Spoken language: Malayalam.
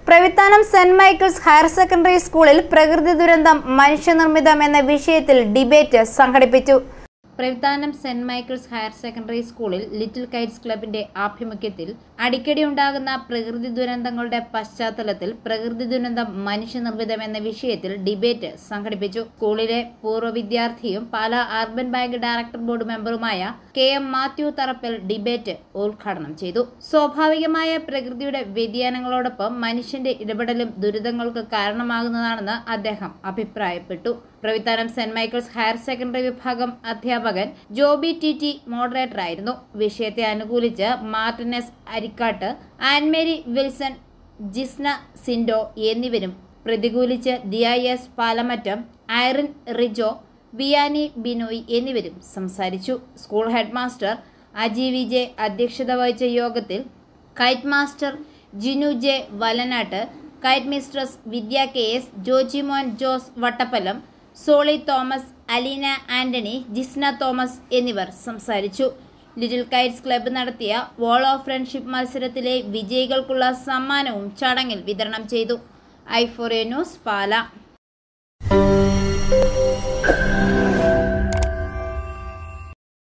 Pravithanam Saint Michael's higher secondary സ്കൂളിൽ പ്രകൃതി ദുരന്തം മനുഷ്യനിർമ്മിതം എന്ന വിഷയത്തിൽ ഡിബേറ്റ് സംഘടിപ്പിച്ചു Pravithanam Saint Michael's higher secondary സ്കൂളിൽ ലിറ്റിൽ കൈറ്റ്സ് ക്ലബിന്റെ ആഭിമുഖ്യത്തിൽ അടിക്കടി ഉണ്ടാകുന്ന പ്രകൃതി ദുരന്തങ്ങളുടെ പശ്ചാത്തലത്തിൽ പ്രകൃതി ദുരന്തം മനുഷ്യനിർമ്മിതം എന്ന വിഷയത്തിൽ ഡിബേറ്റ് സംഘടിപ്പിച്ചു സ്കൂളിലെ പൂർവ്വ വിദ്യാർത്ഥിയും Pala urban bank director board മെമ്പറുമായ K M Mathew Tharappel debate ഉദ്ഘാടനം ചെയ്തു സ്വാഭാവികമായ പ്രകൃതിയുടെ വ്യതിയാനങ്ങളോടൊപ്പം മനുഷ്യന്റെ ഇടപെടലും ദുരിതങ്ങൾക്ക് കാരണമാകുന്നതാണെന്ന് അദ്ദേഹം അഭിപ്രായപ്പെട്ടു Pravithanam Saint Michael's higher secondary വിഭാഗം അധ്യാപകൻ ജോബി ടി ടി മോഡറേറ്ററായിരുന്നു വിഷയത്തെ അനുകൂലിച്ച് മാർട്ടിനസ് അരിക്കാട്ട് ആൻമേരി വിൽസൺ ജിസ്ന സിൻഡോ എന്നിവരും പ്രതികൂലിച്ച് ദിയ എസ് പാലമറ്റം ഐറിൻ റിജോ വിയാനി ബിനോയ് എന്നിവരും സംസാരിച്ചു school head master Aji V J അധ്യക്ഷത വഹിച്ച യോഗത്തിൽ kite master Jinu J Valanattu kite mistress Vidya K S Jojimon Jose Vattappalam Soly Thomas Aleena Antony Jisna Thomas എന്നിവർ സംസാരിച്ചു ലിറ്റിൽ കൈറ്റ്സ് ക്ലബ്ബ് നടത്തിയ വോൾ ഓഫ് ഫ്രണ്ട്ഷിപ്പ് മത്സരത്തിലെ വിജയികൾക്കുള്ള സമ്മാനവും ചടങ്ങിൽ വിതരണം ചെയ്തു I four A news Pala